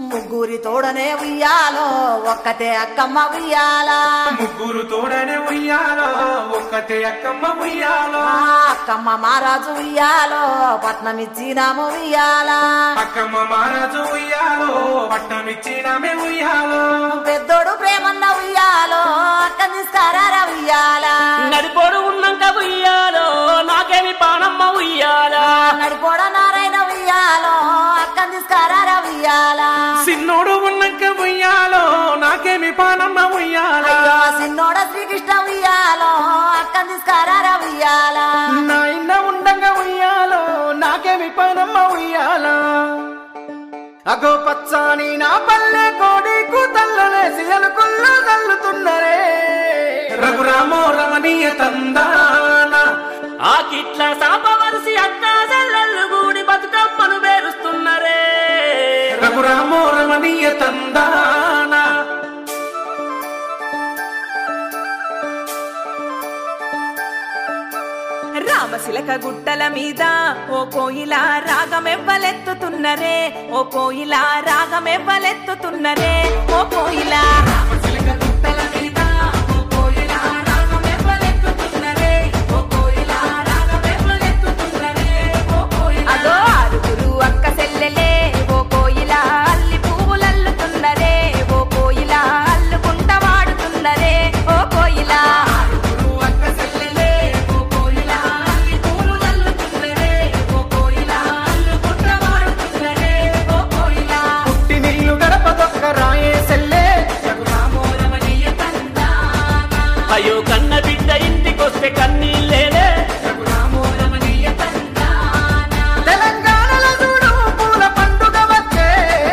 ముగ్గురి తోడనే ఉయ్యాలో ఒక్కతే అక్కమ్మ ఉయ్యాలా ముగ్గురు తోడనే ఉయ్యాలో ఒక్కతే అక్కమ్మ ఉయ్యాలో ఆ అక్కమ్మ మహారాజు ఉయ్యాలో పట్నం ఇచ్చినాము ఉయ్యాలా అక్కమ్మ మహారాజు ఉయ్యాలో పట్టమిచ్చినమే ఉయ్యాలో పెద్దోడు ప్రేమన్న ఉయ్యాలో అక్క తీసుకారా ఉయ్యాలా నడిపోడు ఉన్నాక ఉయ్యాలో నాకేమి పానమ్మ ఉయ్యాలా నడిపోడ నారాయణ ఉయ్యాలో అక్క తీసుకారా ఉయ్యాలా సిన్నోడు ఉన్నాక ఉయ్యాలో నాకేమి పానమ్మ ఉయ్యాలా అయ్యో సిన్నోడ శ్రీకృష్ణ ఉయ్యాలో అక్క తీసుకారా ఉయ్యాలా నా ఇన్న ఉండంగా ఉయ్యాలో నాకేమి పానమ్మ ఉయ్యాలా అగో పచ్చాని నా పల్లె కోడి కూతల్లలేసి అనుకుల్లా తల్లుతున్నరే రఘురామో రమణీయ తందాన ఆ కిట్ల సాపవలసి అక్క చెల్లెళ్ళు గూడి బతుకమ్మను పేరుస్తున్నరే రఘురామో రమణీయ తందాన రామశిలక గుట్టల మీద ఓ కోయిల రాగమెవ్వలెత్తుతున్నరే ఓ కోయిల రాగమెవ్వలెత్తుతున్నరే ఓ కోయిల అదో ఆరుగురు అక్క సెల్లెలే ఓ కోయిల అల్లి పువ్వులల్లుతున్నరే ఓ కోయిల అల్లుకుంట వాడుతున్నరే ఓ కోయిల పుట్టి నిల్లు గడప దొక్క రాయే సెల్లే అయ్యో కన్న బిడ్డ ఇంటికొస్తే కన్నీళ్ళేలే తెలంగాణలో చూడు పూల పండుగ వచ్చే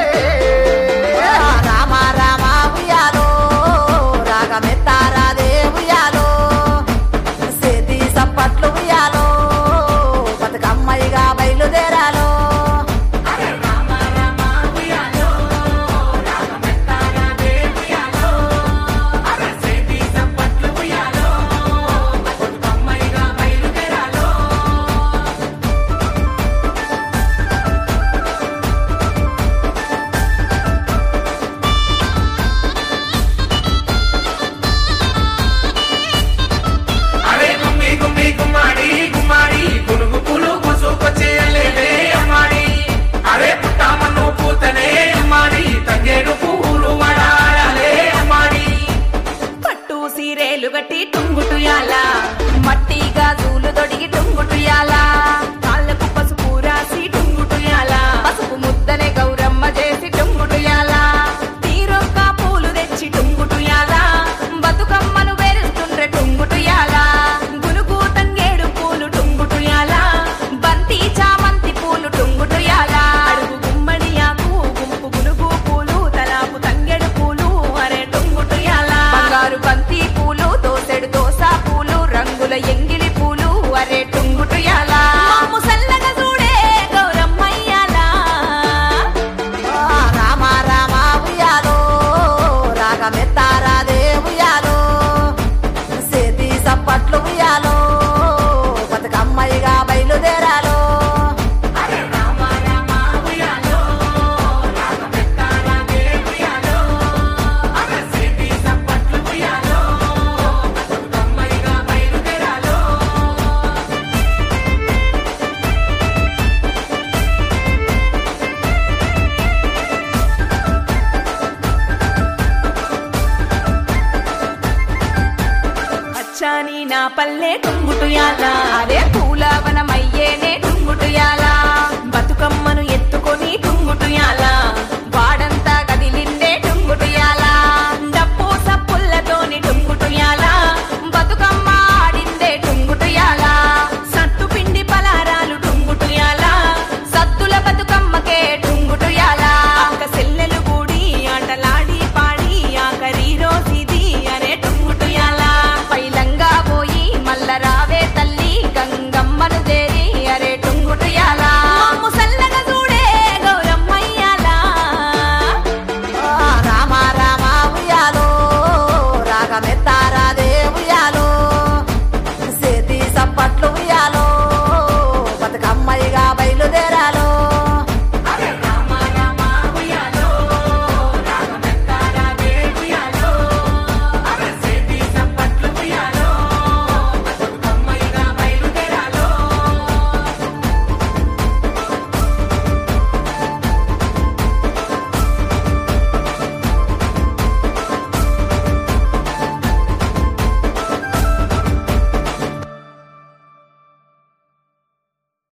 రామ రామ ఉయ్యాలో రాగమెత్తారాదే ఉయ్యాలో సేతి సప్పట్లు ఉయ్యాలో బతుకమ్మయ్యగా బయలుదేరాలో అరే గుమ్మి గుమ్మి గుమ్మాడి గుమ్మాడి గునుగు పూలు కొసుకొచ్చేయలేదే అమ్మాడి అరే పుట్టామన్ను పూతనే అమ్మాడి తంగేడు పువ్వులు వడాలే అమ్మాడి పట్టు సీరేలు గట్టి టుంగుటుయాల మట్టి గాజులు తొడిగి టుంగుటుయాల కాళ్ళకు పసుపు రాసి టుంగుటుయాల పసుపు ముద్దనే గౌరమ్మ చేసి టుంగుటుయాల తీరొక్క పూలు తెచ్చి టుంగుటుయాల బతుకమ్మను వేరుస్తుండ్రె టుంగుటుయాల గునుగు తంగేడు పూలు టుంగుటుయాల బంతి చామంతి పూలు టుంగుటుయాల అడుగు గుమ్మడి ఆకు గుంపు గునుగు పూలు తలాపు తంగెడు పూలు అరే టుంగుటుయాల బంగారు బంతి పూలు దోసెడు దోస పూలు రంగుల ఎంగిలి పూలు అరే టుంగుటుయాల మమ్ము సల్లగా చూడే గౌరమ్మయ్యాల రామ రామ ఉయ్యాలో రాగమెత్తారాదే ఉయ్యాలో సేతి సప్పట్లు ఉయ్యాలో బతుకమ్మయ్యగా బయలుదేరాలో అచ్చాని నా పల్లె టుంగుటుయాల అరే పూలవన